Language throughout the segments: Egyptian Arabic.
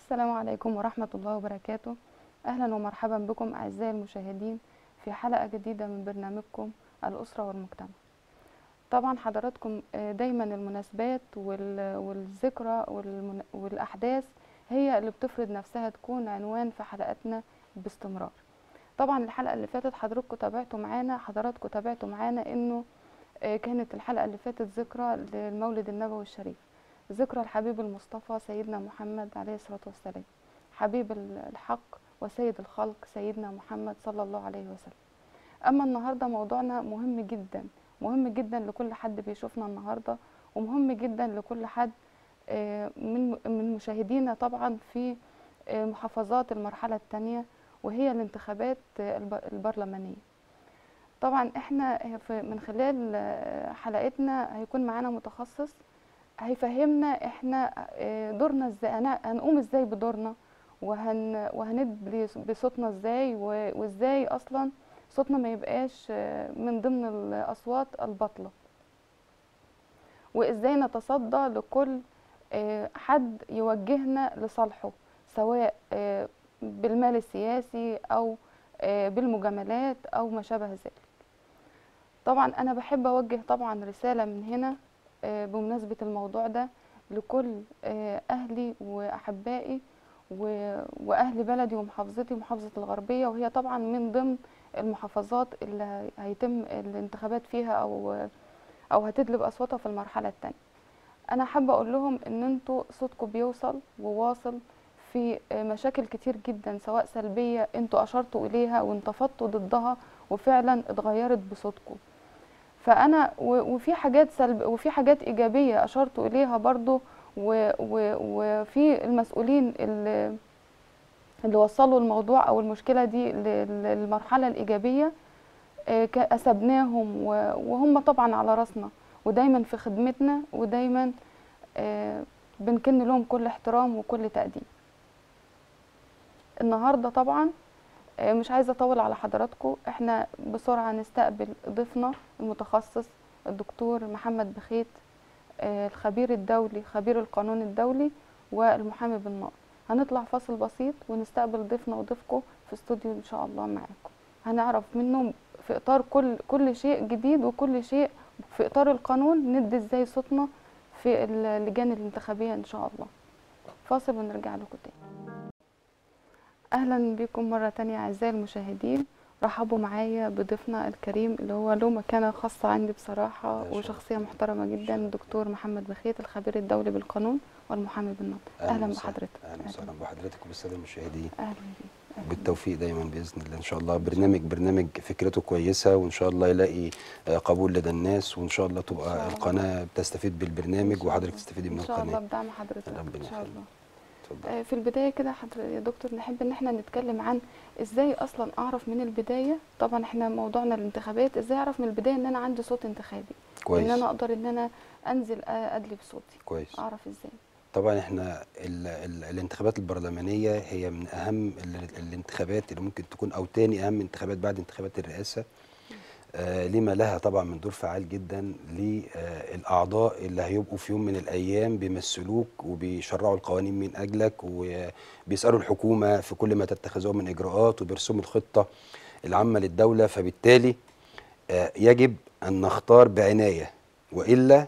السلام عليكم ورحمة الله وبركاته أهلا ومرحبا بكم أعزائي المشاهدين في حلقة جديدة من برنامجكم الأسرة والمجتمع طبعا حضراتكم آه، دايما المناسبات وال- والذكرى والمن- والأحداث هي اللي بتفرض نفسها تكون عنوان في حلقاتنا باستمرار طبعا الحلقة اللي فاتت حضراتكم تابعتوا معانا حضراتكم تابعتوا معانا انه آه، كانت الحلقة اللي فاتت ذكرى للمولد النبوي الشريف ذكرى الحبيب المصطفى سيدنا محمد عليه الصلاة والسلام حبيب ال- الحق وسيد الخلق سيدنا محمد صلى الله عليه وسلم أما النهاردة موضوعنا مهم جدا مهم جدا لكل حد بيشوفنا النهاردة ومهم جدا لكل حد آه، من من مشاهدينا طبعا في آه، محافظات المرحلة الثانية وهي الانتخابات آه، الب- البرلمانية طبعا احنا في- من خلال آه، حلقتنا هيكون معانا متخصص هيفهمنا احنا آه، دورنا ازاي هن- هنقوم ازاي بدورنا وهن وهندي بصوتنا ازاي و- وازاي اصلا صوتنا ما يبقاش آه، من ضمن الاصوات الباطله وازاي نتصدى لكل آه، حد يوجهنا لصالحه سواء آه، بالمال السياسي او آه، بالمجاملات او ما شابه ذلك طبعا انا بحب اوجه طبعا رساله من هنا آه، بمناسبه الموضوع ده لكل آه، اهلي واحبائي و- واهل بلدي ومحافظتي محافظه الغربيه وهي طبعا من ضمن المحافظات اللي هيتم الانتخابات فيها او او هتدلب اصواتها في المرحله الثانيه انا حابه اقول لهم ان انتوا صوتكم بيوصل وواصل في آه، مشاكل كتير جدا سواء سلبيه انتوا اشرتوا اليها وانتفضتوا ضدها وفعلا اتغيرت بصوتكم فانا و- وفي حاجات سلب وفي حاجات ايجابيه اشرتوا اليها برضو و- و- وفي المسؤولين اللي اللي وصلوا الموضوع او المشكله دي لل- للمرحله الايجابيه آه، ك- أسبناهم و- وهم طبعا على راسنا ودايما في خدمتنا ودايما آه، بنكن لهم كل احترام وكل تقدير النهارده طبعا آه، مش عايزه اطول على حضراتكم احنا بسرعه نستقبل ضيفنا المتخصص الدكتور محمد بخيت آه، الخبير الدولي خبير القانون الدولي والمحامي بالنقض هنطلع فاصل بسيط ونستقبل ضيفنا وضيفكم في استوديو ان شاء الله معاكم هنعرف منه في اطار كل كل شيء جديد وكل شيء في اطار القانون ندي ازاي صوتنا في اللجان الانتخابيه ان شاء الله فاصل ونرجع لكم تاني اهلا بكم مره تانية اعزائي المشاهدين رحبوا معايا بضيفنا الكريم اللي هو له مكانه خاصه عندي بصراحه لا شرف. وشخصيه محترمه جدا الدكتور محمد بخيت الخبير الدولي بالقانون والمحامي بالنقد اهلا وسهلا. بحضرتك اهلا وسهلا بحضرتك وبالساده المشاهدين اهلا بيك أهلاً بالتوفيق دايما باذن الله ان شاء الله برنامج برنامج فكرته كويسه وان شاء الله يلاقي آه، قبول لدى الناس وان شاء الله إن شاء تبقى الله. القناه بتستفيد بالبرنامج شاء وحضرتك الله. تستفيدي من ان شاء الله القناه بدعم حضرتك ربنا ان شاء يخليك. الله اتفضل آه، في البداية كده حضر- يا دكتور نحب ان احنا نتكلم عن ازاي اصلا اعرف من البداية طبعا احنا موضوعنا الانتخابات ازاي اعرف من البداية ان انا عندي صوت انتخابي ان كويس انا اقدر ان انا انزل آه، ادلي بصوتي كويس اعرف ازاي طبعا احنا ال ال الانتخابات البرلمانيه هي من اهم ال الانتخابات اللي ممكن تكون او تاني اهم انتخابات بعد انتخابات الرئاسه آه لما لها طبعا من دور فعال جدا للاعضاء اللي هيبقوا في يوم من الايام بيمثلوك وبيشرعوا القوانين من اجلك وبيسالوا الحكومه في كل ما تتخذوه من اجراءات وبيرسموا الخطه العامه للدوله فبالتالي آه يجب ان نختار بعنايه والا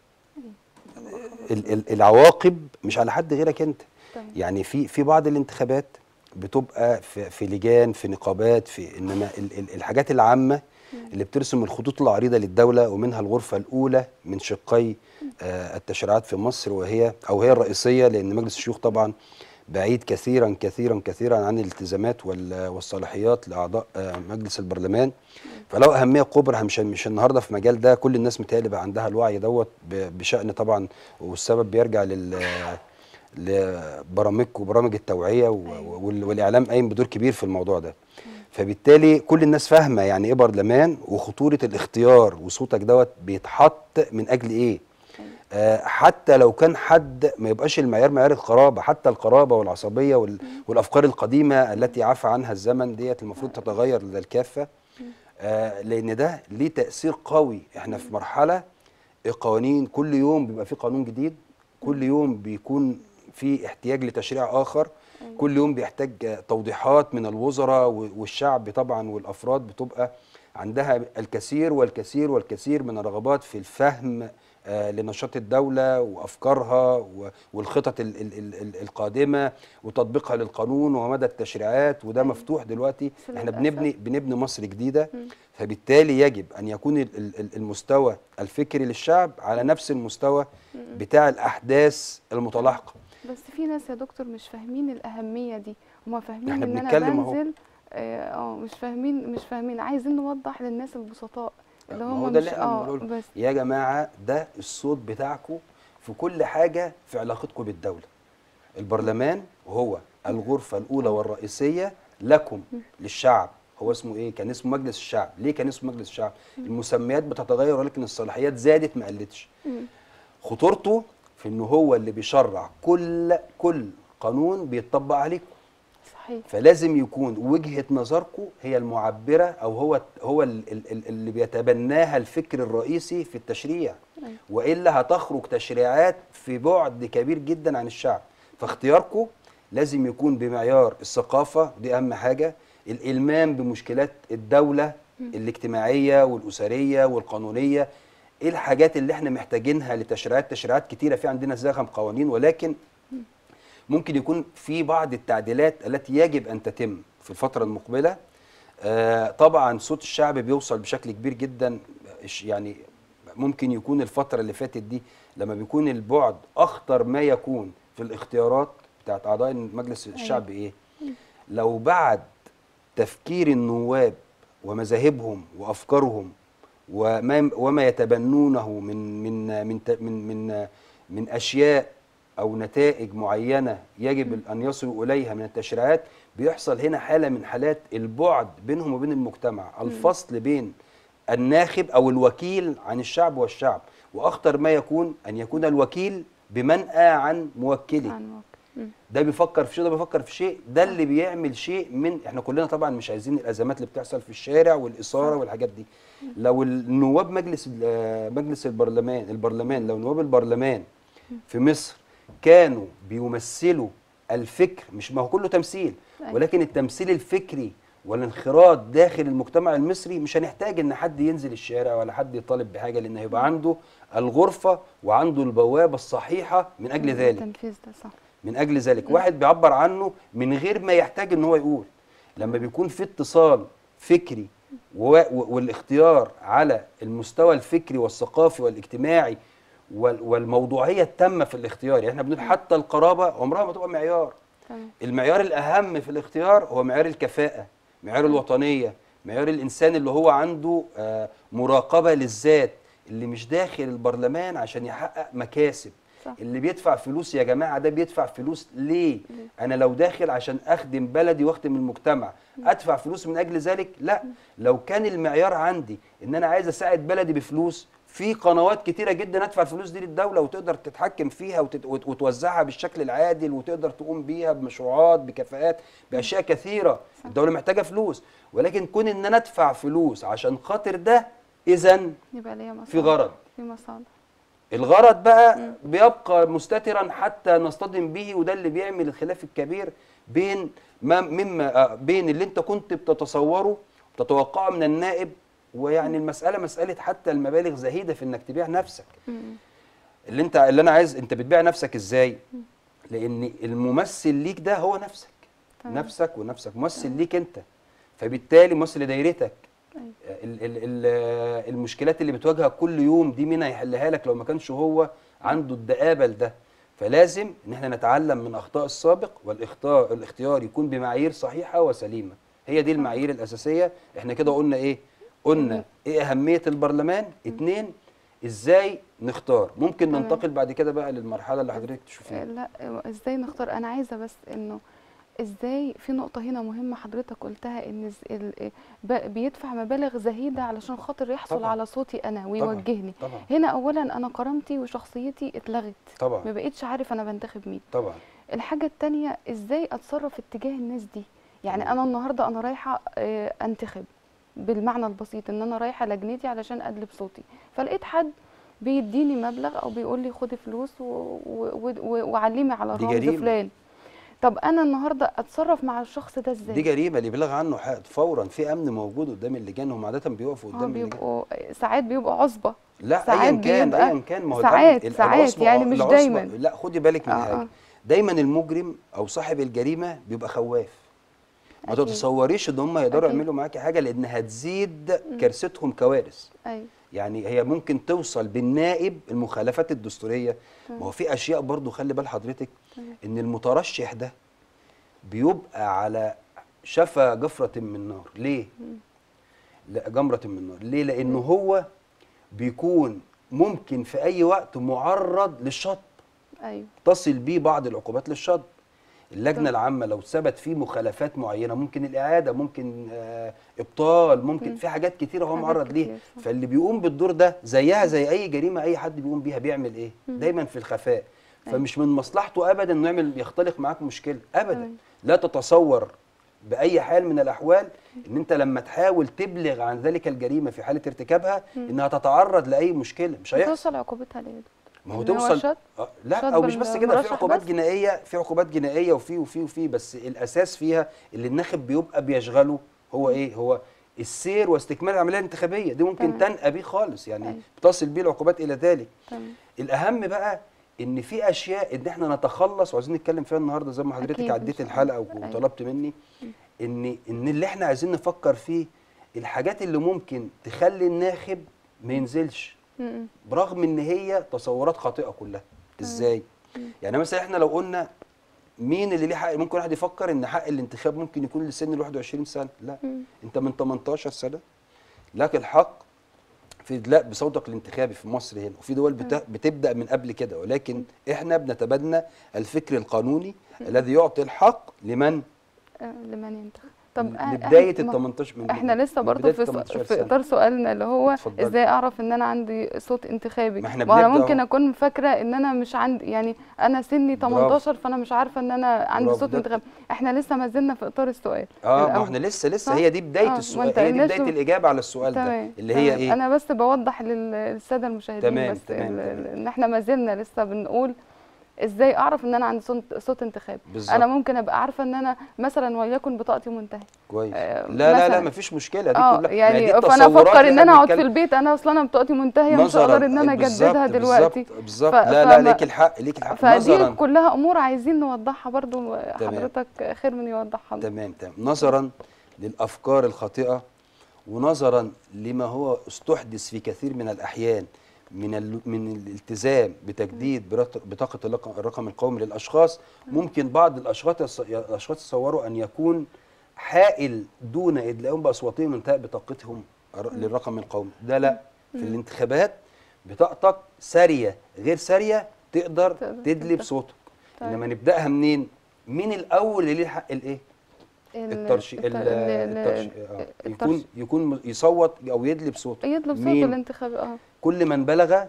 ال- ال- العواقب مش على حد غيرك انت تمام يعني في في بعض الانتخابات بتبقى في, في لجان في نقابات في انما ال- ال- الحاجات العامه اللي بترسم الخطوط العريضه للدوله ومنها الغرفه الاولى من شقي آه، التشريعات في مصر وهي او هي الرئيسيه لان مجلس الشيوخ طبعا بعيد كثيرا كثيرا كثيرا عن الالتزامات وال- والصلاحيات لاعضاء آه، مجلس البرلمان فله اهميه كبرى مش مش النهارده في المجال ده كل الناس متهيألي بقى عندها الوعي دوت ب- بشان طبعا والسبب بيرجع لل لبرامجكم وبرامج التوعيه و- أيوة. وال- والاعلام قايم بدور كبير في الموضوع ده فبالتالي كل الناس فاهمه يعني ايه برلمان وخطوره الاختيار وصوتك دوت بيتحط من اجل ايه آه حتى لو كان حد ما يبقاش المعيار معيار القرابه حتى القرابه والعصبيه وال والافكار القديمه التي عفى عنها الزمن ديت المفروض تتغير لدى الكافه آه لان ده ليه تاثير قوي احنا في مرحله القوانين كل يوم بيبقى في قانون جديد كل يوم بيكون في احتياج لتشريع اخر أيوة. كل يوم بيحتاج آه، توضيحات من الوزراء و- والشعب طبعا والافراد بتبقى عندها الكثير والكثير والكثير من الرغبات في الفهم آه، لنشاط الدولة وأفكارها و- والخطط ال- ال- ال- ال- القادمة وتطبيقها للقانون ومدى التشريعات وده أيوة. مفتوح دلوقتي بس احنا للأسف. بنبني بنبني مصر جديدة مم. فبالتالي يجب أن يكون ال- ال- ال- المستوى الفكري للشعب على نفس المستوى بتاع الأحداث المتلاحقة بس في ناس يا دكتور مش فاهمين الأهمية دي هما فاهمين إحنا ان انا بنتكلم أهو. بنزل اه آه، مش فاهمين مش فاهمين عايزين نوضح للناس البسطاء اللي ما هم هو ده مش اللي احنا اه بنقوله. بس يا جماعة ده الصوت بتاعكم في كل حاجة في علاقتكم بالدولة البرلمان هو الغرفة الأولى والرئيسية لكم للشعب هو اسمه ايه كان اسمه مجلس الشعب ليه كان اسمه مجلس الشعب المسميات بتتغير ولكن الصلاحيات زادت ما قلتش مم. خطورته في انه هو اللي بيشرع كل كل قانون بيتطبق عليكم صحيح فلازم يكون وجهة نظركم هي المعبرة أو هو هو ال- ال- ال- اللي بيتبناها الفكر الرئيسي في التشريع أيوة. وإلا هتخرج تشريعات في بعد كبير جدا عن الشعب فاختياركم لازم يكون بمعيار الثقافة دي أهم حاجة الإلمام بمشكلات الدولة الاجتماعية والأسرية والقانونية إيه الحاجات اللي احنا محتاجينها لتشريعات تشريعات كتيرة في عندنا زخم قوانين ولكن ممكن يكون في بعض التعديلات التي يجب ان تتم في الفتره المقبله آه، طبعا صوت الشعب بيوصل بشكل كبير جدا إش- يعني ممكن يكون الفتره اللي فاتت دي لما بيكون البعد اخطر ما يكون في الاختيارات بتاعت اعضاء مجلس الشعب ايه لو بعد تفكير النواب ومذاهبهم وافكارهم وما وما يتبنونه من من من ت- من من من اشياء او نتائج معينه يجب ان يصلوا اليها من التشريعات بيحصل هنا حاله من حالات البعد بينهم وبين المجتمع الفصل بين الناخب او الوكيل عن الشعب والشعب واخطر ما يكون ان يكون الوكيل بمنأى عن موكله عن واقع. مم. ده بيفكر في شيء ده بيفكر في شيء ده اللي بيعمل شيء من احنا كلنا طبعا مش عايزين الازمات اللي بتحصل في الشارع والاثاره والحاجات دي لو النواب مجلس ال- آه، مجلس البرلمان البرلمان لو نواب البرلمان في مصر كانوا بيمثلوا الفكر مش ما هو كله تمثيل أيوة. ولكن التمثيل الفكري والانخراط داخل المجتمع المصري مش هنحتاج ان حد ينزل الشارع ولا حد يطالب بحاجه لان هيبقى عنده الغرفه وعنده البوابه الصحيحه من اجل ذلك التنفيذ ده صح من اجل ذلك واحد بيعبر عنه من غير ما يحتاج ان هو يقول لما بيكون في اتصال فكري و- و- والاختيار على المستوى الفكري والثقافي والاجتماعي وال- والموضوعيه التامه في الاختيار يعني احنا بنقول حتى القرابه عمرها ما تبقى معيار تمام المعيار الاهم في الاختيار هو معيار الكفاءه معيار الوطنيه معيار الانسان اللي هو عنده آه، مراقبه للذات اللي مش داخل البرلمان عشان يحقق مكاسب صح. اللي بيدفع فلوس يا جماعه ده بيدفع فلوس ليه انا لو داخل عشان اخدم بلدي واخدم المجتمع ادفع فلوس من اجل ذلك لا لو كان المعيار عندي ان انا عايز اساعد بلدي بفلوس في قنوات كتيره جدا ادفع الفلوس دي للدوله وتقدر تتحكم فيها وتت- وت- وتوزعها بالشكل العادل وتقدر تقوم بيها بمشروعات بكفاءات باشياء كثيره الدوله محتاجه فلوس ولكن كون ان انا ادفع فلوس عشان خاطر ده اذا يبقى ليا مصالح في غرض في مصالح الغرض بقى بيبقى مستترا حتى نصطدم به وده اللي بيعمل الخلاف الكبير بين ما مما آه، بين اللي انت كنت بتتصوره بتتوقعه من النائب ويعني المساله مساله حتى المبالغ زهيده في انك تبيع نفسك مم. اللي انت اللي انا عايز انت بتبيع نفسك ازاي لان الممثل ليك ده هو نفسك تمام. نفسك ونفسك ممثل ليك انت فبالتالي ممثل لدايرتك أيوة. ال ال ال المشكلات اللي بتواجهك كل يوم دي مين هيحلها لك لو ما كانش هو عنده الدقابه لده فلازم ان احنا نتعلم من اخطاء السابق والاختيار الاختيار يكون بمعايير صحيحه وسليمه هي دي المعايير الاساسيه احنا كده قلنا ايه قلنا ايه اهميه البرلمان اتنين ازاي نختار ممكن تمام. ننتقل بعد كده بقى للمرحله اللي حضرتك تشوفيها لا ازاي نختار انا عايزه بس انه ازاي في نقطه هنا مهمه حضرتك قلتها ان ز- ال- ب- بيدفع مبالغ زهيده علشان خاطر يحصل طبعاً. على صوتي انا ويوجهني طبعا هنا اولا انا كرامتي وشخصيتي اتلغت ما طبعا بقيتش عارف انا بنتخب مين طبعا الحاجه التانية ازاي اتصرف اتجاه الناس دي يعني انا النهارده انا رايحه آه، انتخب بالمعنى البسيط ان انا رايحه لجنتي علشان ادلب صوتي فلقيت حد بيديني مبلغ او بيقول لي خدي فلوس و- و- و- وعلمي على دي الرمز جريمة. فلان طب انا النهارده اتصرف مع الشخص ده ازاي دي جريمه اللي بيبلغ عنه حق فورا في امن موجود قدام اللجان هم عاده بيقفوا اه قدام اللجان بيبقوا ساعات بيبقوا عصبه لا ساعات ايا كان بيبقى- ايا كان ما هو ساعات- الأمن- ساعات العصبة- يعني مش العصبة- دايماً. لا خدي بالك من آه، حاجه آه. دايما المجرم او صاحب الجريمه بيبقى خواف ما أكيد. تتصوريش ان هم يقدروا أكيد. يعملوا معاكي حاجه لان هتزيد كارثتهم كوارث ايوه يعني هي ممكن توصل بالنائب المخالفات الدستوريه ما هو في اشياء برضو خلي بال حضرتك تمام. ان المترشح ده بيبقى على شفا جفرة من نار ليه؟ لا جمرة من نار ليه؟ لأنه هو بيكون ممكن في أي وقت معرض للشط ايوه تصل بيه بعض العقوبات للشط اللجنة طبعا. العامة لو ثبت فيه مخالفات معينة ممكن الإعادة ممكن آه إبطال ممكن مم. في حاجات كتيرة هو حاجات معرض ليها كتير، صح. فاللي بيقوم بالدور ده زيها زي أي جريمة أي حد بيقوم بيها بيعمل إيه؟ مم. دايما في الخفاء أيوة. فمش من مصلحته أبدا إنه يعمل يختلق معاك مشكلة أبدا تمام. لا تتصور بأي حال من الأحوال إن أنت لما تحاول تبلغ عن ذلك الجريمة في حالة ارتكابها مم. إنها تتعرض لأي مشكلة مش هيحصل توصل عقوبتها ليه ما هو إن هو توصل شط؟ آه، لا شط او مش بس كده في بالمرشح عقوبات بس؟ جنائيه في عقوبات جنائيه وفي وفي وفي بس الاساس فيها اللي الناخب بيبقى بيشغله هو ايه هو السير واستكمال العمليه الانتخابيه دي ممكن تمام. تنقى بيه خالص يعني أيوة. بتصل بيه العقوبات الى ذلك تمام الاهم بقى ان في اشياء ان احنا نتخلص وعايزين نتكلم فيها النهارده زي ما حضرتك أكيد إن عديت شاء الحلقه الله. أيوة. وطلبت مني ان ان اللي احنا عايزين نفكر فيه الحاجات اللي ممكن تخلي الناخب ما ينزلش م-م. برغم ان هي تصورات خاطئه كلها ازاي يعني مثلا احنا لو قلنا مين اللي ليه حق ممكن واحد يفكر ان حق الانتخاب ممكن يكون لسن ال 21 سنه لا مم. انت من 18 سنه لك الحق في ادلاء بصوتك الانتخابي في مصر هنا وفي دول بت- بتبدا من قبل كده ولكن احنا بنتبنى الفكر القانوني الذي يعطي الحق لمن آه، لمن ينتخب طب آه، لبدايه إحنا- ال ما- 18 من احنا لسه من برضه بداية في, 18 في سنة. اطار سؤالنا اللي هو اتفضلي. ازاي اعرف ان انا عندي صوت انتخابي ما احنا ما انا بنبدأ ممكن أهو. اكون فاكره ان انا مش عندي يعني انا سني 18 فانا مش عارفه ان انا عندي برافو. صوت ده- انتخابي احنا لسه ما زلنا في اطار السؤال اه ما الأول. احنا لسه لسه صح؟ هي دي بدايه آه، السؤال وأنت هي دي قلناش- بدايه الاجابه على السؤال ده تمام اللي هي تمام. ايه انا بس بوضح لل- للساده المشاهدين تمام، بس تمام، ال- تمام. ان احنا ما زلنا لسه بنقول ازاي اعرف ان انا عندي صوت صوت انتخابي بالظبط. انا ممكن ابقى عارفه ان انا مثلا وليكن بطاقتي منتهيه كويس آه، لا لا لا مثلاً. مفيش مشكله دي اه كلها ما هي يعني دي فانا التصورات افكر اللي ان إحنا انا اقعد في بنتكلم- البيت انا اصلا انا بطاقتي منتهيه مش نظراً، هقدر ان انا بالظبط، اجددها دلوقتي بالظبط بالظبط ف- لا لا فما- ليك الحق ليك الحق فدي نظرا كلها امور عايزين نوضحها برضو تمام. حضرتك خير من يوضحها لنا. تمام تمام نظرا للافكار الخاطئه ونظرا لما هو استحدث في كثير من الاحيان من ال... من الالتزام بتجديد برط- بطاقه الرقم- الرقم القومي للاشخاص ممكن بعض الاشخاص يص- الاشخاص يتصوروا ان يكون حائل دون ادلائهم باصواتهم انتهاء بطاقتهم الر- للرقم القومي ده لا في الانتخابات بطاقتك ساريه غير ساريه تقدر تقدر تدلي تنتخب. بصوتك طيب. انما نبداها منين مين الاول اللي ليه حق الايه ال- الترشي الت- ال- ال- ال- الترشي آه. يكون الترشي. يكون م- يصوت او يدلي بصوته يطلب صوته مين؟ الانتخابي اه كل من بلغ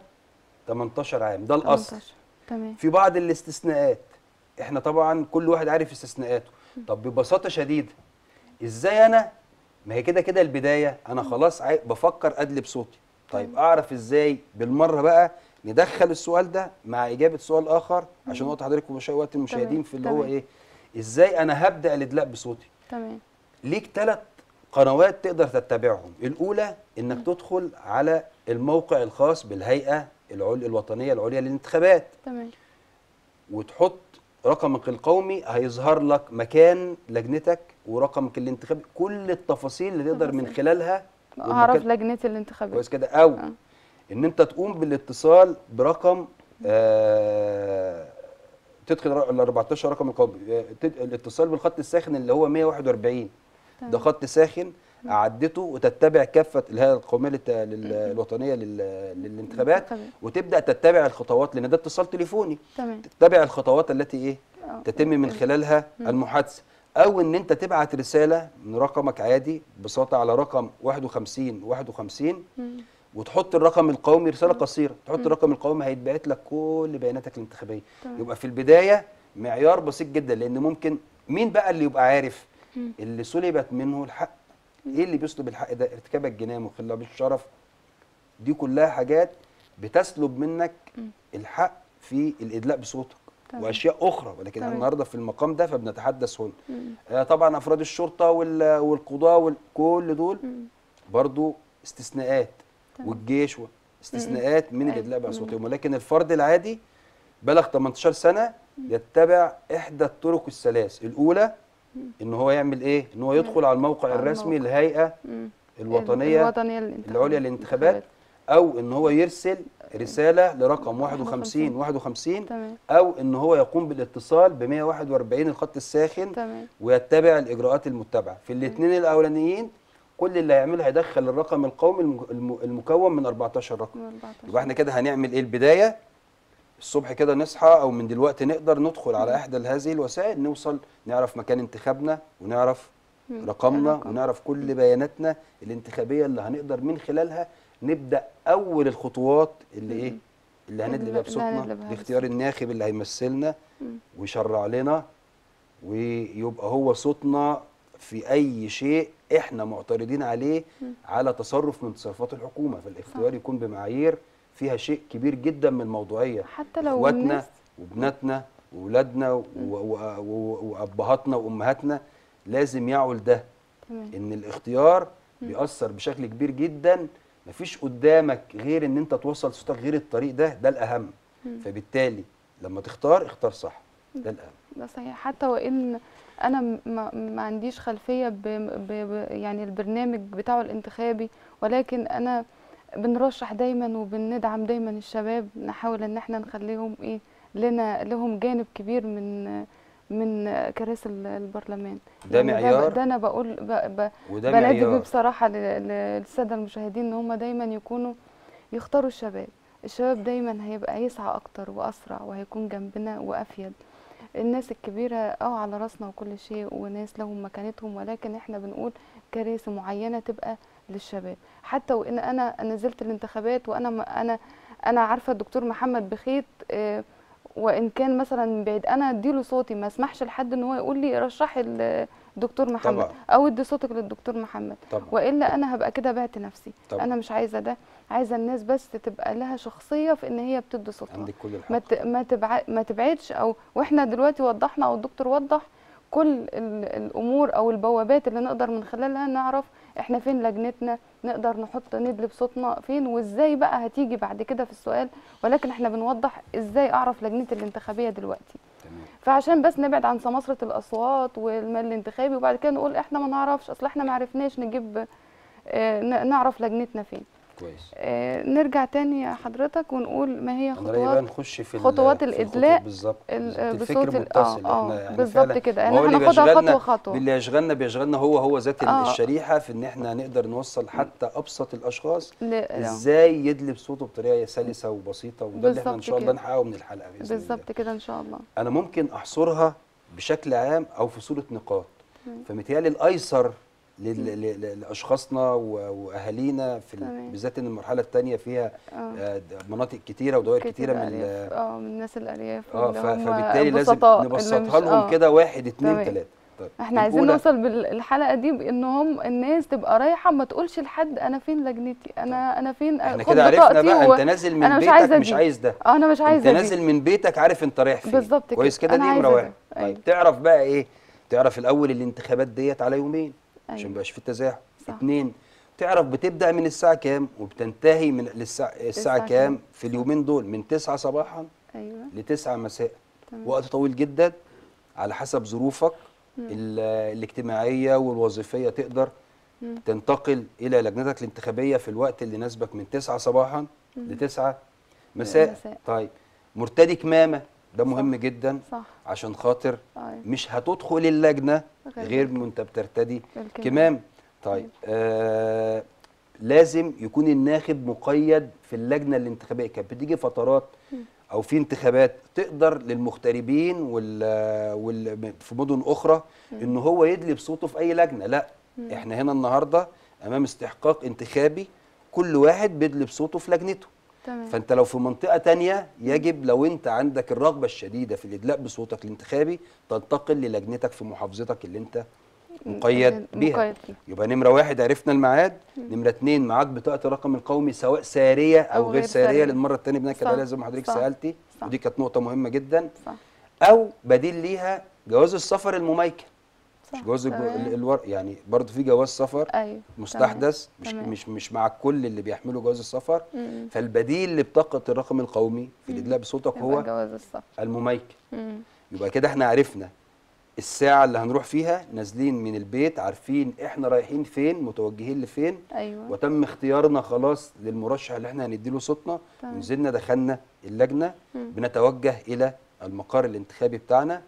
18 عام ده الاصل 18. تمام في بعض الاستثناءات احنا طبعا كل واحد عارف استثناءاته طب ببساطه شديده ازاي انا ما هي كده كده البدايه انا خلاص عاي... بفكر ادلي بصوتي طيب اعرف ازاي بالمره بقى ندخل السؤال ده مع اجابه سؤال اخر عشان وقت حضرتك ومش وقت المشاهدين تمام، في اللي هو تمام. ايه ازاي انا هبدا الادلاء بصوتي تمام ليك ثلاث قنوات تقدر تتبعهم الأولى إنك تدخل على الموقع الخاص بالهيئة العليا الوطنية العليا للانتخابات تمام وتحط رقمك القومي هيظهر لك مكان لجنتك ورقمك الانتخابي كل التفاصيل اللي تقدر من تفاصيل. خلالها اعرف والمكان- لجنتي الانتخابيه كويس كده أو آه. إن أنت تقوم بالاتصال برقم آه تدخل ال 14 رقم القومي آه، تد- الاتصال بالخط الساخن اللي هو 141 ده تمام. خط ساخن أعدته وتتبع كافة الهيئة القومية للت- لل- الوطنية لل- للانتخابات الانتخابات. وتبدأ تتبع الخطوات لأن ده اتصال تليفوني تمام تتبع الخطوات التي إيه آه. تتم من خلالها المحادثة أو إن أنت تبعت رسالة من رقمك عادي ببساطة على رقم 51 51 مم. وتحط الرقم القومي رسالة قصيرة تحط الرقم القومي هيتبعت لك كل بياناتك الانتخابية تمام. يبقى في البداية معيار بسيط جدا لأن ممكن مين بقى اللي يبقى عارف مم. اللي سلبت منه الحق ايه اللي بيسلب الحق ده ارتكاب الجنان وخلاب الشرف دي كلها حاجات بتسلب منك مم. الحق في الادلاء بصوتك تمام. واشياء اخرى ولكن احنا تمام. النهارده في المقام ده فبنتحدث هنا مم. آه، طبعا افراد الشرطه وال- والقضاه وكل دول مم. برضو استثناءات تمام. والجيش و- استثناءات من أيوة، الادلاء تمام. باصواتهم ولكن الفرد العادي بلغ 18 سنه يتبع احدى الطرق الثلاث الاولى ان هو يعمل ايه ان هو يدخل على الموقع على الرسمي الموقع. للهيئه مم. الوطنيه الوطنيه للانتخابات العليا للانتخابات او ان هو يرسل رساله لرقم 51 51 تمام او ان هو يقوم بالاتصال ب 141 الخط الساخن تمام ويتبع الاجراءات المتبعه في الاثنين الاولانيين كل اللي هيعمله هيدخل الرقم القومي الم- الم- المكون من 14 رقم من 14. يبقى احنا كده هنعمل ايه البدايه الصبح كده نصحى او من دلوقتي نقدر ندخل على احدى هذه الوسائل نوصل نعرف مكان انتخابنا ونعرف مم. رقمنا الرقم. ونعرف كل بياناتنا الانتخابيه اللي هنقدر من خلالها نبدا اول الخطوات اللي ايه اللي هندلي اللي- بيها اللي بصوتنا هندلي بيها لاختيار الناخب اللي هيمثلنا مم. ويشرع لنا ويبقى هو صوتنا في اي شيء احنا معترضين عليه مم. على تصرف من تصرفات الحكومه فالاختيار يكون بمعايير فيها شيء كبير جدا من الموضوعيه حتى لو اخواتنا الناس وبناتنا واولادنا و- و- و- وابهاتنا وامهاتنا لازم يعوا لده تمام ان الاختيار بيأثر بشكل كبير جدا مفيش قدامك غير ان انت توصل صوتك غير الطريق ده ده الاهم مم. فبالتالي لما تختار اختار صح ده الاهم ده صحيح حتى وان انا م- ما, ما عنديش خلفيه ب ب ب يعني البرنامج بتاعه الانتخابي ولكن انا بنرشح دايما وبندعم دايما الشباب نحاول ان احنا نخليهم ايه لنا لهم جانب كبير من من كراسي ال- البرلمان ده يعني معيار ده انا بقول ب ب وده بنادي بيه معيار بصراحه ل- ل- للساده المشاهدين ان هم دايما يكونوا يختاروا الشباب الشباب دايما هيبقى يسعى اكتر واسرع وهيكون جنبنا وافيد الناس الكبيره اه على راسنا وكل شيء وناس لهم مكانتهم ولكن احنا بنقول كراسي معينه تبقى للشباب حتى وان انا نزلت الانتخابات وانا م- انا انا عارفه الدكتور محمد بخيت آه، وان كان مثلا من بعيد انا اديله صوتي ما اسمحش لحد ان هو يقول لي رشحي ال- الدكتور محمد طبعا. او ادي صوتك للدكتور محمد طبعا والا انا هبقى كده بعت نفسي طبعا. انا مش عايزه ده عايزه الناس بس تبقى لها شخصيه في ان هي بتدي صوتها عندك كل الحق ما ت- ما تبع ما تبعدش او واحنا دلوقتي وضحنا او الدكتور وضح كل ال- الامور او البوابات اللي نقدر من خلالها نعرف احنا فين لجنتنا نقدر نحط ندلب صوتنا فين وازاي بقى هتيجي بعد كده في السؤال ولكن احنا بنوضح ازاي اعرف لجنتي الانتخابيه دلوقتي تمام فعشان بس نبعد عن سماسرة الأصوات والمال الانتخابي وبعد كده نقول احنا ما نعرفش أصل احنا ما عرفناش نجيب آه، ن- نعرف لجنتنا فين كويس آه، نرجع تاني يا حضرتك ونقول ما هي انا رأيي بقى خطوات نخش في ال- خطوات في الإدلاء الخطوط بالظبط ال- بالظبط. آه، الفكر بصوت ال- متصل اه احنا اه يعني بالظبط فعلا كده ما هو ان اللي احنا ناخدها بيشغلنا- خطوة خطوة اللي يشغلنا بيشغلنا هو هو ذات آه. الشريحه في ان احنا نقدر نوصل حتى ابسط الاشخاص ل- ازاي يدلب صوته بطريقه سلسه وبسيطه وده اللي احنا ان بالظبط شاء الله كده. نحققه من الحلقه باذن الله بالظبط كده ان شاء الله انا ممكن احصرها بشكل عام او في صوره نقاط مم. فمتهيألي الايسر لل- ل- ل- لاشخاصنا و- واهالينا في ال- تمام. بالذات ان المرحله الثانيه فيها اه آه، د- مناطق كتيره ودوائر كتيره من ال- الأرياف. اه من الناس الارياف اه واللي ف- هم فبالتالي لازم بسطاء، اللي نبسطها مش- لهم آه. كده واحد اتنين تمام. تلاته طيب احنا عايزين الأولى، نوصل بالحلقه دي بانهم الناس تبقى رايحه ما تقولش لحد انا فين لجنتي انا انا فين احنا خد كده عرفنا بطاقتي بقى و- انت نازل من أنا مش بيتك عايزة مش دي. عايز ده اه انا مش انت عايزه دي نازل من بيتك عارف انت رايح فين بالظبط كده. كويس كده أنا دي نمره عايزة واحد ده. طيب أيوة. تعرف بقى ايه تعرف الاول الانتخابات ديت على يومين عشان أيوة. ما يبقاش في تزاحم صح. اتنين تعرف بتبدا من الساعه كام وبتنتهي من للساعه الساعه الساعة كام كام. في اليومين دول من 9 صباحا ايوه ل 9 مساء تمام. وقت طويل جدا على حسب ظروفك ال- الاجتماعيه والوظيفيه تقدر مم. تنتقل الى لجنتك الانتخابيه في الوقت اللي يناسبك من 9 صباحا ل 9 مساء مساء. طيب مرتدي كمامه ده مهم جدا صح عشان خاطر ايوه مش هتدخل اللجنه غير غير كده. وانت بترتدي الكمام. كمام طيب آه لازم يكون الناخب مقيد في اللجنه الانتخابيه كانت بتيجي فترات او في انتخابات تقدر للمغتربين وال, وال في مدن اخرى ان هو يدلي بصوته في اي لجنه لا احنا هنا النهارده امام استحقاق انتخابي كل واحد بيدلي بصوته في لجنته تمام فانت لو في منطقه تانية يجب لو انت عندك الرغبه الشديده في الادلاء بصوتك الانتخابي تنتقل للجنتك في محافظتك اللي انت مقيد بيها. مقيد بيها يبقى نمره واحد عرفنا الميعاد نمره اتنين معاك بطاقه الرقم القومي سواء ساريه او, أو غير غير ساريه سارية. للمره الثانيه بناكد صح، عليها زي ما حضرتك صح، سالتي صح. ودي كانت نقطه مهمه جدا صح او بديل ليها جواز السفر المميكن صح مش جواز الجو- تمام. ال- الور... يعني برضه في جواز سفر ايوه مستحدث مش تمام. مش مش مع كل اللي بيحملوا جواز السفر مم. فالبديل لبطاقه الرقم القومي في الادلاء بصوتك يبقى هو جواز السفر المميكن مم. يبقى كده احنا عرفنا الساعة اللي هنروح فيها نازلين من البيت عارفين احنا رايحين فين متوجهين لفين ايوه وتم اختيارنا خلاص للمرشح اللي احنا هنديله صوتنا تمام. ونزلنا دخلنا اللجنة مم. بنتوجه إلى المقر الانتخابي بتاعنا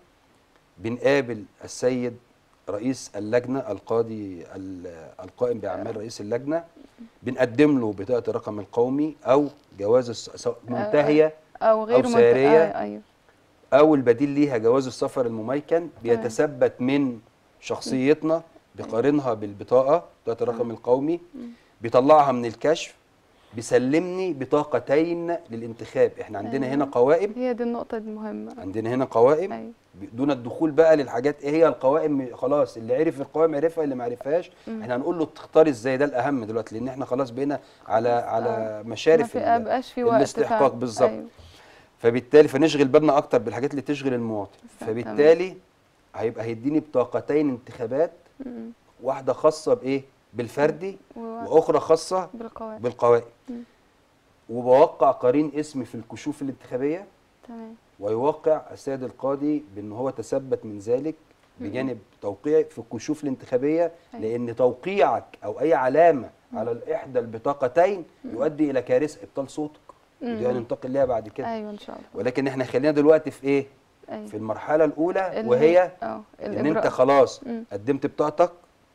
بنقابل السيد رئيس اللجنة القاضي ال- القائم بأعمال رئيس اللجنة بنقدم له بطاقة الرقم القومي أو جواز الس- سواء منتهية او غير أو منت- سارية. آه، ايوه او البديل ليها جواز السفر المميكن بيتثبت من شخصيتنا بقارنها بالبطاقه بطاقه الرقم القومي بيطلعها من الكشف بيسلمني بطاقتين للانتخاب احنا عندنا أيوة. هنا قوائم هي دي النقطه المهمه عندنا هنا قوائم ايوه دون الدخول بقى للحاجات ايه هي القوائم خلاص اللي عرف القوائم عرفها اللي ما عرفهاش مم. احنا هنقول له تختار ازاي ده الاهم دلوقتي لان احنا خلاص بقينا على على مشارف ما ال- بقاش في وقت الاستحقاق فعلا. بالظبط. أيوة. فبالتالي فنشغل بالنا اكتر بالحاجات اللي تشغل المواطن صح، فبالتالي هيبقى هيديني بطاقتين انتخابات مم. واحده خاصه بايه بالفردي و- واخرى خاصه بالقواعد بالقوائم مم. وبوقع قرين اسمي في الكشوف الانتخابيه تمام ويوقع السيد القاضي بان هو تثبت من ذلك بجانب توقيعي في الكشوف الانتخابيه أيوة. لان توقيعك او اي علامه على احدى البطاقتين يؤدي الى كارثه ابطال صوتك ودي مم. هننتقل ليها بعد كده ايوه ان شاء الله ولكن احنا خلينا دلوقتي في ايه ايوه في المرحله الاولى اللي وهي اه ان انت الإجراء. خلاص مم. قدمت بطاقتك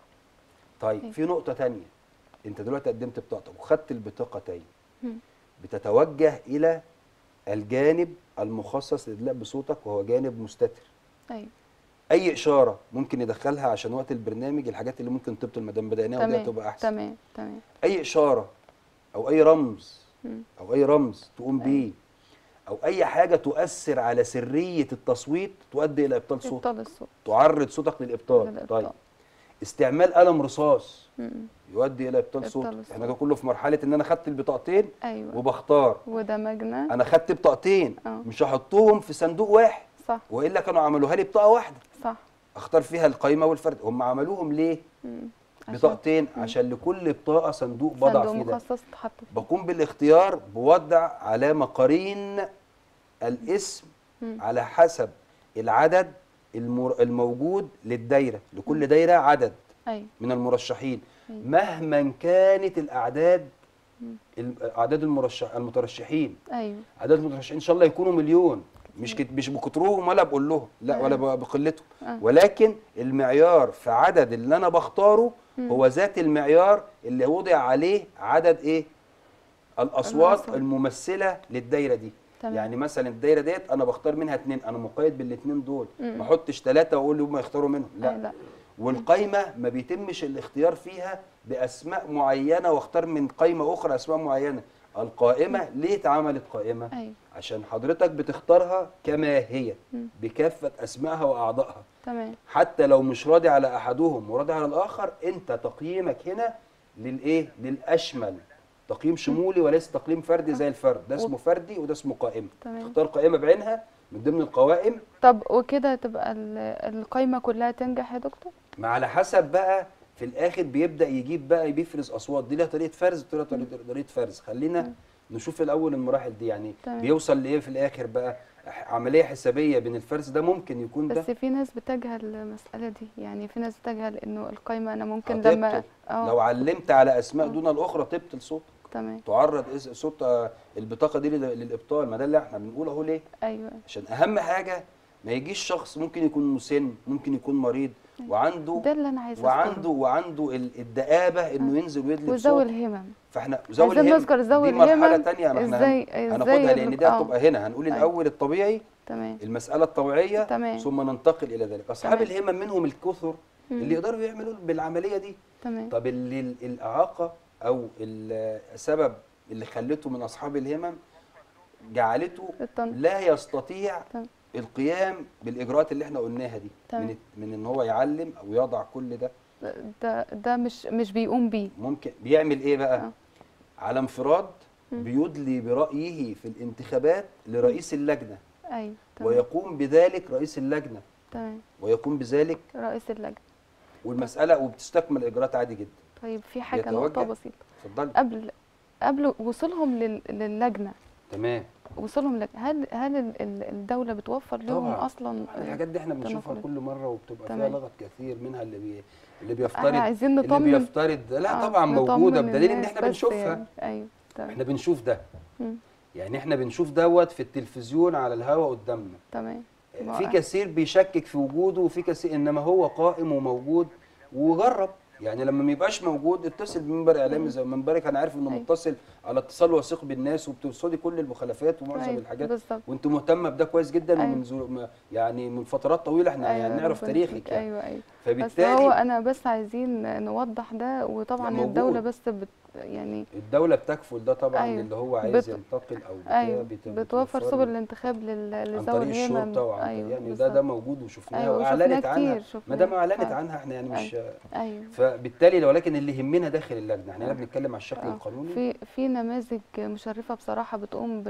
طيب أيوة. في نقطه تانية انت دلوقتي قدمت بطاقتك وخدت البطاقتين مم. بتتوجه الى الجانب المخصص للادلاء بصوتك وهو جانب مستتر ايوه اي اشاره ممكن ندخلها عشان وقت البرنامج الحاجات اللي ممكن تبطل ما دام بدأناها ودي تمام هتبقى احسن تمام تمام اي اشاره او اي رمز مم. او اي رمز تقوم أيوة. بيه او اي حاجه تؤثر على سريه التصويت تؤدي الى ابطال صوتك ابطال الصوت تعرض صوتك للابطال للإبطال. طيب استعمال قلم رصاص مم. يؤدي الى ابطال إبطال صوت الصوت. احنا ده كله في مرحله ان انا خدت البطاقتين ايوه وبختار ودمجنا انا خدت بطاقتين اه. مش هحطهم في صندوق واحد صح والا كانوا عملوها لي بطاقه واحده صح اختار فيها القايمه والفرد هم عملوهم ليه مم. عشان بطاقتين عشان لكل بطاقه صندوق بضع صندوق فيه ده مخصص تحط فيه بقوم بالاختيار بوضع علامه قرين الاسم مم. على حسب العدد المر... الموجود للدايره لكل دايره عدد ايوه من المرشحين أيوة. مهما كانت الاعداد مم. ال- اعداد المرشح المترشحين ايوه اعداد المترشحين ان شاء الله يكونوا مليون مش كت... مش بكترهم ولا بقول لهم لا ولا آه. ب- بقلتهم آه. ولكن المعيار في عدد اللي انا بختاره مم. هو ذات المعيار اللي وضع عليه عدد ايه الاصوات الأصوات. الممثله للدايره دي تمام. يعني مثلا الدايره ديت انا بختار منها اتنين انا مقيد بالاثنين دول مم. ما احطش ثلاثه واقول لهم يختاروا منهم لا آه، لا والقايمه ما بيتمش الاختيار فيها باسماء معينه واختار من قايمه اخرى اسماء معينه القائمه ليه اتعملت قائمه ايوه عشان حضرتك بتختارها كما هي مم. بكافه اسمائها واعضائها تمام حتى لو مش راضي على احدهم وراضي على الاخر انت تقييمك هنا للايه للاشمل تقييم شمولي وليس تقييم فردي زي الفرد ده اسمه فردي وده اسمه قائمه تمام. تختار قائمه بعينها من ضمن القوائم طب وكده تبقى ال- القايمه كلها تنجح يا دكتور ما على حسب بقى في الاخر بيبدا يجيب بقى بيفرز اصوات دي لها طريقه فرز ودي لها طريقه طريقه فرز خلينا نشوف الاول المراحل دي يعني تمام. بيوصل لايه في الاخر بقى ح- عمليه حسابيه بين الفرز ده ممكن يكون ده بس في ناس بتجهل المساله دي يعني في ناس بتجهل انه القايمه انا ممكن هتبطل. لما لو اه علمت على اسماء دون الاخرى تبطل صوت تمام تعرض اس- صوت آه، البطاقه دي لل- للابطال ما ده اللي احنا بنقوله اهو ليه ايوه عشان اهم حاجه ما يجيش شخص ممكن يكون مسن ممكن يكون مريض وعنده ده اللي انا عايزه وعنده وعنده ال- الدآبة انه ينزل ويدلي وذوي بصوت الهمم فاحنا ذوي عايزين الهمم نذكر ذوي دي مرحلة الهمم تانية ما احنا ازاي هن- ازاي هناخدها لان دي آه. هتبقى هنا هنقول أيوة. الاول الطبيعي تمام المسألة الطبيعية تمام. ثم ننتقل الى ذلك اصحاب تمام. الهمم منهم الكثر مم. اللي يقدروا يعملوا بالعملية دي تمام طب اللي ال- الاعاقة او السبب اللي خلته من اصحاب الهمم جعلته الطن لا يستطيع تمام. القيام بالاجراءات اللي احنا قلناها دي تمام. من من ان هو يعلم او يضع كل ده ده ده مش مش بيقوم بيه ممكن بيعمل ايه بقى آه. على انفراد مم. بيدلي برايه في الانتخابات لرئيس اللجنه ايوه تمام ويقوم بذلك رئيس اللجنه تمام ويقوم بذلك رئيس اللجنه والمساله وبتستكمل الاجراءات عادي جدا طيب في حاجه نقطه يتوجه. بسيطه اتفضلي قبل قبل وصولهم لل- للجنه تمام وصولهم لك هل هل ال- ال- الدوله بتوفر لهم طبعاً. اصلا الحاجات دي احنا بنشوفها تنقلات؟ كل مره وبتبقى فيها تمام. لغط كثير منها اللي بي اللي بيفترض احنا عايزين اللي نطمن بيفترض لا آه، طبعا نطمن موجوده بدليل ان الناس احنا بس بنشوفها يعني. ايوه تمام احنا بنشوف ده مم. يعني احنا بنشوف دوت في التلفزيون على الهواء قدامنا تمام ما- في كثير بيشكك في وجوده وفي كثير انما هو قائم وموجود وجرب يعني لما ما يبقاش موجود اتصل بمنبر اعلامي زي منبرك انا عارف انه أيوة. متصل على اتصال وثيق بالناس وبترصدي كل المخالفات ومعظم أيوة، الحاجات بالظبط وانت مهتمه بده كويس جدا أيوة. ومن زو... ما- يعني من فترات طويله احنا أيوة، يعني نعرف ربنا تاريخك يخليك. يعني ايوه ايوه بس فبالتالي هو انا بس عايزين نوضح ده وطبعا لا، الدوله موجود. بس بت يعني الدولة بتكفل ده طبعا أيوة. اللي هو عايز بت- ينتقل او بتاع ايوه بت- بتوفر بتوفر سبل له الانتخاب لل- عن لذوي طريق الهمم الشرطة وعن طريق ايوه يعني ده ده بالظبط. موجود وشفناه ايوه واعلنت وشفناه عنها كتير ما شفناه دام اعلنت فعلا. عنها احنا يعني مش ايوه فبالتالي ولكن اللي يهمنا داخل اللجنه احنا هنا آه. بنتكلم على الشكل آه. القانوني في في نماذج مشرفه بصراحه بتقوم ب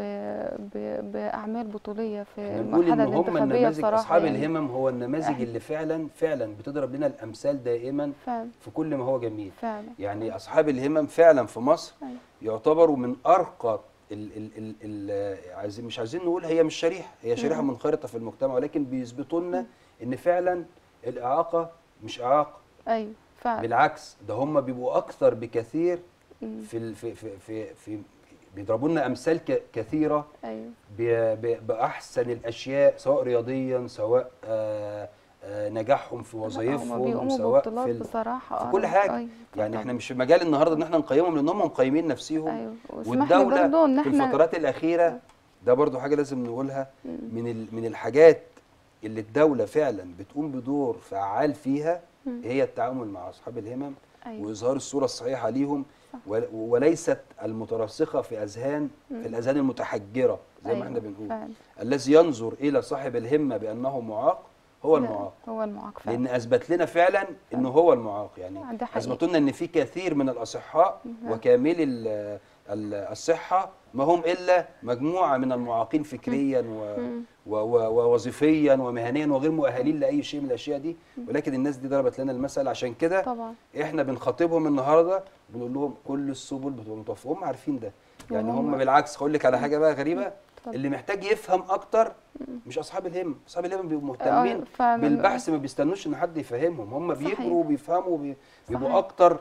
ب باعمال بطوليه في احنا بنقول المرحله ان هم الانتخابيه النماذج بصراحه اصحاب يعني. الهمم هو النماذج إحنا- اللي فعلا فعلا بتضرب لنا الامثال دائما فعلا في كل ما هو جميل فعلا يعني اصحاب الهمم فعلا في مصر أيوة. يعتبروا من ارقى ال ال ال ال عايزين مش عايزين نقول هي مش شريحه هي شريحه مم. منخرطه في المجتمع ولكن بيثبتوا لنا ان فعلا الاعاقه مش اعاقه ايوه فعلا بالعكس ده هم بيبقوا اكثر بكثير مم. في ال- في في في, في بيضربوا لنا امثال ك- كثيره ايوه ب- ب- باحسن الاشياء سواء رياضيا سواء آه آه نجاحهم في هما وظائفهم بيقوموا سواء ببطولات في ال- بصراحه في كل آه، حاجة. أيوة. يعني طبعاً. احنا مش في مجال النهارده ان احنا نقيمهم لان هم مقيمين نفسهم ايوه واسمح لي والدوله برضه ان في احنا الفترات الاخيره ده برضو حاجه لازم نقولها مم. من ال- من الحاجات اللي الدوله فعلا بتقوم بدور فعال فيها مم. هي التعامل مع اصحاب الهمم ايوه واظهار الصوره الصحيحه ليهم صح. ول- وليست المترسخه في اذهان مم. في الاذهان المتحجره زي أيوة، ما احنا بنقول فعلا الذي ينظر الى صاحب الهمه بانه معاق هو لا، المعاق هو المعاق فعلا لان اثبت لنا فعلا انه هو المعاق يعني آه، ده حقيقي. اثبتوا لنا ان في كثير من الاصحاء نعم. وكاملي ال- ال- الصحه ما هم الا مجموعه من المعاقين فكريا و مم. و- و- ووظيفيا ومهنيا وغير مؤهلين لاي شيء من الاشياء دي ولكن الناس دي ضربت لنا المثل عشان كده طبعا احنا بنخاطبهم النهارده بنقول لهم كل السبل بتبقى متوفره هم عارفين ده يعني وهم- هم بالعكس هقول لك على حاجه بقى غريبه اتفضل. اللي محتاج يفهم اكتر مش اصحاب الهم اصحاب الهم بيبقوا مهتمين آه، فعلا. بالبحث ما بيستنوش ان حد يفهمهم هم صحيح. بيجروا وبيفهموا وبي- بيبقوا صحيح. اكتر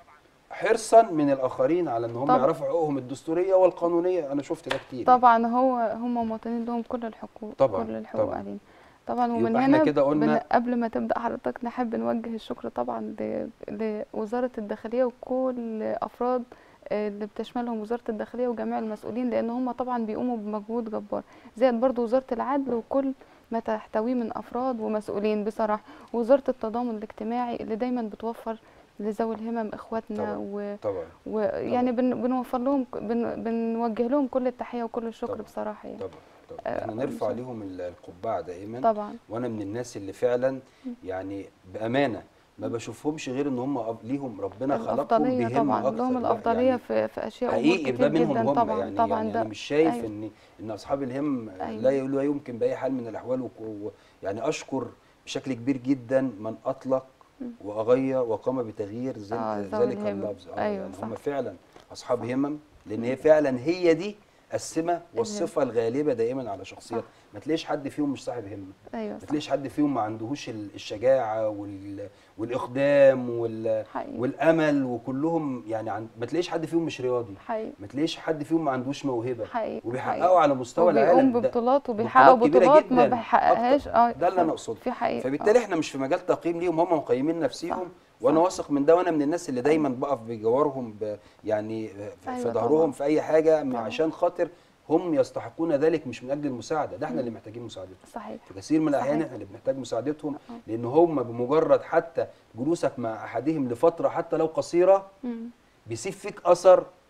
حرصا من الاخرين على ان هم طبعا. يعرفوا حقوقهم الدستوريه والقانونيه انا شفت ده كتير طبعا هو هم مواطنين لهم كل الحقوق طبعاً، كل الحقوق طبعاً. علينا طبعا ومن يبقى احنا هنا كده قلنا- بن- قبل ما تبدا حضرتك نحب نوجه الشكر طبعا ل- لوزاره الداخليه وكل افراد آه، اللي بتشملهم وزاره الداخليه وجميع المسؤولين لان هم طبعا بيقوموا بمجهود جبار زائد برضو وزاره العدل وكل ما تحتويه من افراد ومسؤولين بصراحه وزاره التضامن الاجتماعي اللي دايما بتوفر لذوي الهمم اخواتنا طبعاً. و طبعا ويعني بن بنوفر لهم بن بنوجه لهم كل التحيه وكل الشكر طبعاً. بصراحه يعني طبعا طبعا آه، احنا نرفع بالظبط. عليهم ال- القبعه دائما طبعا وانا من الناس اللي فعلا يعني بامانه ما بشوفهمش غير ان هم أب- ليهم ربنا خلقهم الافضليه بهمه طبعا اكتر لهم لا، الافضليه يعني في في اشياء أمور حقيقي كتير ده منهم جدا هم طبعا يعني طبعا يعني ده انا مش شايف أيوة. ان ان اصحاب الهم أيوة. لا لا يمكن باي حال من الاحوال وك- و- يعني اشكر بشكل كبير جدا من اطلق واغير وقام بتغيير ذل- آه، ذوي ذلك الهمم. اللفظ اه أيوة، يعني صح. هم فعلا اصحاب همم لان هي فعلا هي دي السمه والصفه الغالبه دائما على شخصيات صح. ما تلاقيش حد فيهم مش صاحب همه ايوه ما صح تلاقيش حد فيهم ما عندهوش ال- الشجاعه وال... والاقدام وال... حقيقي والامل وكلهم يعني عن... ما تلاقيش حد فيهم مش رياضي حقيقي ما تلاقيش حد فيهم ما عندوش موهبه حقيقي وبيحققوا على مستوى وبيقوم العالم ده ببطولات وبيحقق بطولات كبيرة بطولات ما جداً. بيحققهاش أكتر. اه ده اللي أنا صح. أقصده. في حقيقي فبالتالي آه. احنا مش في مجال تقييم ليهم هم مقيمين نفسيهم صح. وانا صح. واثق من ده وانا من الناس اللي دايما بقف بجوارهم ب... يعني في أيوة في طبعاً. ظهرهم في اي حاجه طبعاً. عشان خاطر هم يستحقون ذلك مش من اجل المساعده ده احنا اللي محتاجين مساعدتهم صحيح في كثير من الاحيان صحيح. احنا اللي بنحتاج مساعدتهم آه. لان هم بمجرد حتى جلوسك مع احدهم لفتره حتى لو قصيره مم. بيسيب فيك اثر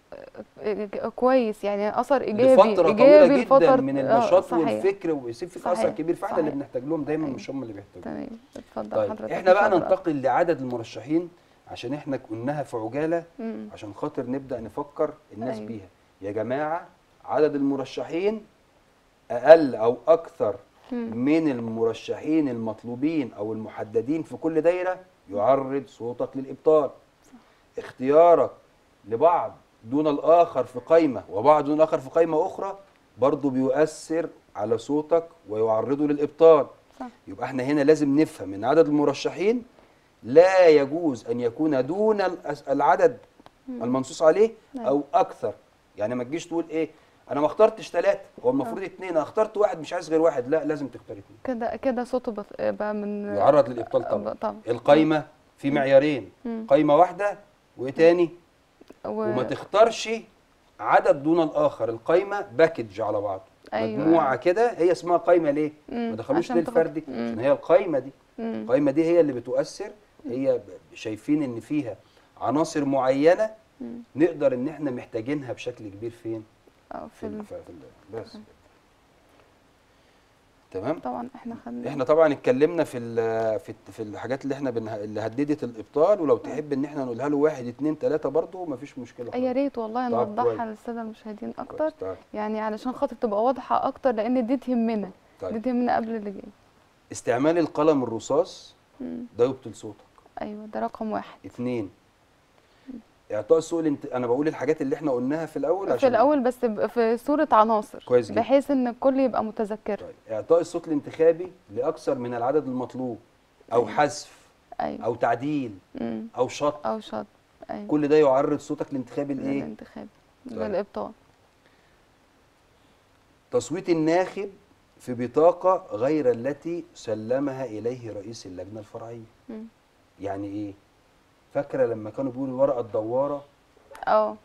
آه، كويس يعني اثر ايجابي لفتره ايجابي طويله جدا لفترة- من آه، النشاط صحيح. والفكر ويسيب فيك اثر صحيح، كبير فاحنا اللي صحيح. بنحتاج لهم دايما أيوة. مش هم اللي بيحتاجوا تمام اتفضل طيب حضرتك احنا بقى اتفضل. ننتقل لعدد المرشحين عشان احنا قلناها في عجاله مم. عشان خاطر نبدا نفكر الناس أيوة. بيها يا جماعه عدد المرشحين اقل او اكثر مم. من المرشحين المطلوبين او المحددين في كل دايره يعرض صوتك للابطال اختيارك لبعض دون الاخر في قائمه وبعض دون الاخر في قائمه اخرى برضه بيؤثر على صوتك ويعرضه للابطال صح يبقى احنا هنا لازم نفهم ان عدد المرشحين لا يجوز ان يكون دون الأس- العدد المنصوص عليه نعم. او اكثر يعني ما تجيش تقول ايه انا ما اخترتش ثلاثه هو المفروض اثنين انا اخترت واحد مش عايز غير واحد لا لازم تختار اثنين كده كده صوته بس- بقى من يعرض للابطال طبعا طبعا القايمه في معيارين مم. قايمه واحده وايه تاني و... وما تختارش عدد دون الاخر القايمه باكج على بعض أيوة. مجموعه كده هي اسمها قايمه ليه مم. ما دخلوش عشان ليه تاخد- الفردي مم. عشان هي القايمه دي مم. القايمه دي هي اللي بتؤثر هي ب- شايفين ان فيها عناصر معينه مم. نقدر ان احنا محتاجينها بشكل كبير فين اه في في ال- ال... في ال- بس تمام طبعا احنا خدنا احنا طبعا اتكلمنا في ال- في الت- في الحاجات اللي احنا بنه... اللي هددت الابطال ولو تحب ان احنا نقولها له واحد اتنين تلاته برضه مفيش مشكله يا خالص. ريت والله طب نوضحها كويس. للساده المشاهدين اكتر كويس، طيب. يعني علشان خاطر تبقى واضحه اكتر لان دي تهمنا دي طيب تهمنا قبل اللي جاي استعمال القلم الرصاص مم. ده يبطل صوتك ايوه ده رقم واحد اتنين اعطاء السوق الانت... انا بقول الحاجات اللي احنا قلناها في الاول في عشان الاول بس ب- في صوره عناصر كويس جدا. بحيث ان الكل يبقى متذكر طيب اعطاء الصوت الانتخابي لاكثر من العدد المطلوب او أيوة. حذف ايوه او تعديل مم. او شط او شط ايوه كل ده يعرض صوتك الانتخابي لايه للانتخاب طيب. للابطال تصويت الناخب في بطاقه غير التي سلمها اليه رئيس اللجنه الفرعيه مم. يعني ايه فاكره لما كانوا بيقولوا الورقه الدواره اه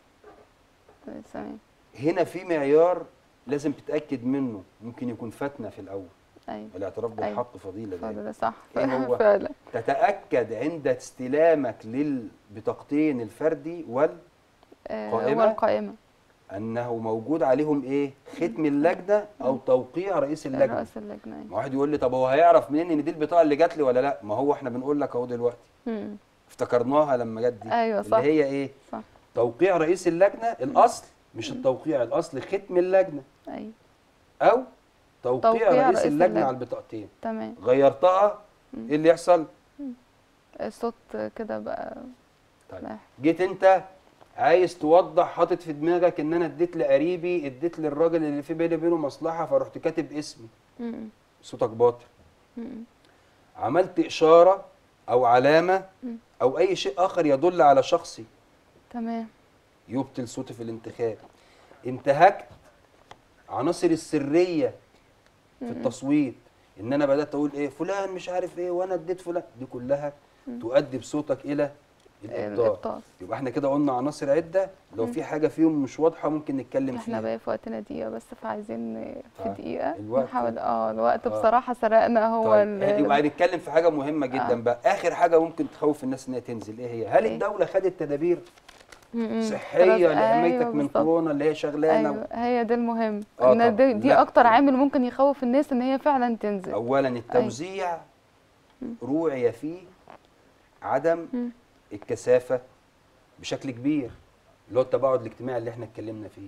تمام هنا في معيار لازم تتاكد منه ممكن يكون فاتنا في الاول ايوه الاعتراف أيوة. بالحق فضيله ده فضل صح إيه هو؟ فعلا تتاكد عند استلامك للبطاقتين الفردي وال آه، قائمة؟ والقائمه انه موجود عليهم ايه ختم اللجنه او توقيع رئيس اللجنه رئيس اللجنه أيوة. ما واحد يقول لي طب هو هيعرف منين ان دي البطاقه اللي جات لي ولا لا ما هو احنا بنقول لك اهو دلوقتي مم. افتكرناها لما جت دي أيوة صح. اللي هي ايه صح توقيع رئيس اللجنه الاصل مش التوقيع الاصل ختم اللجنه ايوه او توقيع, توقيع رئيس, رئيس اللجنه اللجنة. على البطاقتين تمام غيرتها ايه اللي يحصل الصوت كده بقى طيب لا. جيت انت عايز توضح حاطط في دماغك ان انا اديت لقريبي اديت للراجل اللي في بيني وبينه مصلحه فرحت كاتب اسمي مم. صوتك باطل مم. عملت اشاره او علامه مم. او اي شيء اخر يدل على شخصي تمام يبطل صوتي في الانتخاب انتهكت عناصر السريه في التصويت ان انا بدات اقول ايه فلان مش عارف ايه وانا اديت فلان دي كلها تؤدي بصوتك الى الابطال الابطال يبقى احنا كده قلنا عناصر عده لو في حاجه فيهم مش واضحه ممكن نتكلم احنا فيها بقى في وقتنا دقيقه بس فعايزين في آه، دقيقه الوقت. نحاول اه الوقت آه. بصراحه سرقنا هو طيب ال- يبقى هنتكلم في حاجه مهمه جدا آه. بقى اخر حاجه ممكن تخوف الناس ان هي تنزل ايه هي هل إيه؟ الدوله خدت تدابير م- م. صحيه خلاص، لحمايتك أيوة من بالظبط. كورونا اللي هي شغلانه ايوه هي ده المهم آه ان طبعا. دي, دي لا. اكتر عامل ممكن يخوف الناس ان هي فعلا تنزل اولا التوزيع روعي فيه عدم مم. الكثافه بشكل كبير اللي هو التباعد الاجتماعي اللي احنا اتكلمنا فيه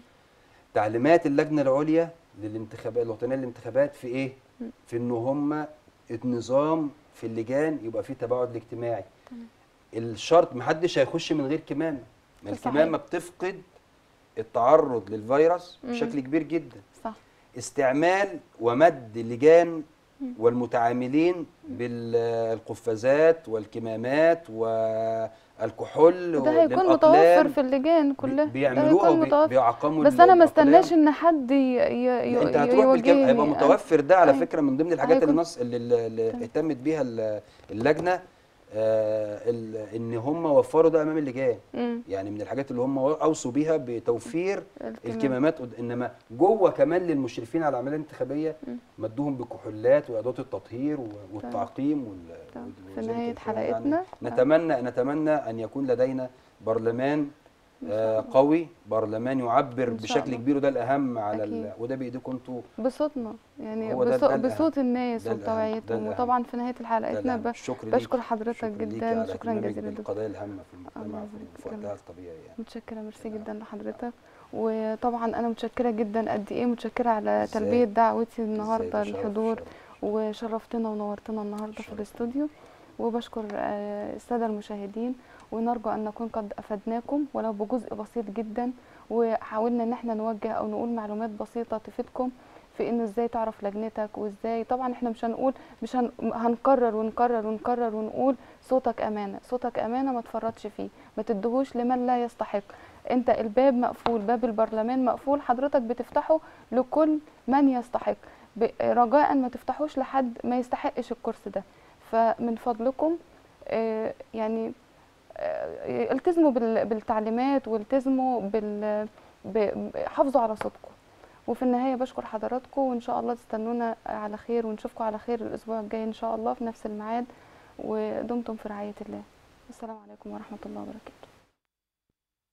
تعليمات اللجنه العليا للانتخابات الوطنيه للانتخابات في ايه في ان هم النظام في اللجان يبقى فيه تباعد اجتماعي الشرط محدش هيخش من غير كمامه ما صحيح. الكمامه بتفقد التعرض للفيروس مم. بشكل كبير جدا صح استعمال ومد اللجان والمتعاملين بالقفازات والكمامات والكحول ده هيكون للأقلام. متوفر في اللجان كلها بي- ده بيعملوها هيكون وبي- متوفر بيعقموا بس ال- انا ما الأقلام. استناش ان حد ي... ي... ي... انت هتروح بالكم هيبقى يواجهني. متوفر ده على أيوة. فكره من ضمن الحاجات هيكون- النص اللي, اللي تمام. اهتمت بيها ال- اللجنه آه ال- ان هم وفروا ده امام اللجان مم. يعني من الحاجات اللي هم اوصوا بيها بتوفير الكمام. الكمامات قد- انما جوه كمان للمشرفين على العمليه الانتخابيه مدوهم بكحولات وادوات التطهير و- والتعقيم وال تمام. وال- في وذلك نهاية الكلام حلقتنا. يعني نتمنى نتمنى ان يكون لدينا برلمان إن شاء آه، الله. قوي برلمان يعبر إن شاء بشكل الله. كبير وده الاهم على أكيد. ال... وده بايديكم انتوا بصوتنا يعني هو ده- بصو... ده الأهم. بصوت الناس ده الأهم. ده وبتوعيتهم الأهم. وطبعا في نهايه ده حلقتنا الأهم. ب... الشكر ليك. بشكر حضرتك شكرا ليكي جدا على شكرا اهتمامك جزيلا دكتور بالقضايا الهامه في المجتمع الله في يبارك في فيك. وقتها الطبيعي يعني متشكره ميرسي العفو. جدا لحضرتك وطبعا انا متشكره جدا قد ايه متشكره على إزاي؟ تلبيه دعوتي إزاي النهارده ده شرف- الحضور شرف. وشرفتنا ونورتنا النهارده في شرف. الاستوديو وبشكر آه، الساده المشاهدين ونرجو ان نكون قد افدناكم ولو بجزء بسيط جدا وحاولنا ان احنا نوجه او نقول معلومات بسيطه تفيدكم في انه ازاي تعرف لجنتك وازاي طبعا احنا مش هنقول مش هن... هنكرر ونكرر ونكرر ونقول صوتك امانه صوتك امانه ما تفرطش فيه ما تدهوش لمن لا يستحق انت الباب مقفول باب البرلمان مقفول حضرتك بتفتحه لكل من يستحق ب- رجاء ما تفتحوش لحد ما يستحقش الكرسي ده فمن فضلكم آه، يعني آه، التزموا بال- بالتعليمات والتزموا بال ب- حافظوا على صوتكم وفي النهايه بشكر حضراتكم وان شاء الله تستنونا على خير ونشوفكم على خير الاسبوع الجاي ان شاء الله في نفس الميعاد ودمتم في رعايه الله السلام عليكم ورحمه الله وبركاته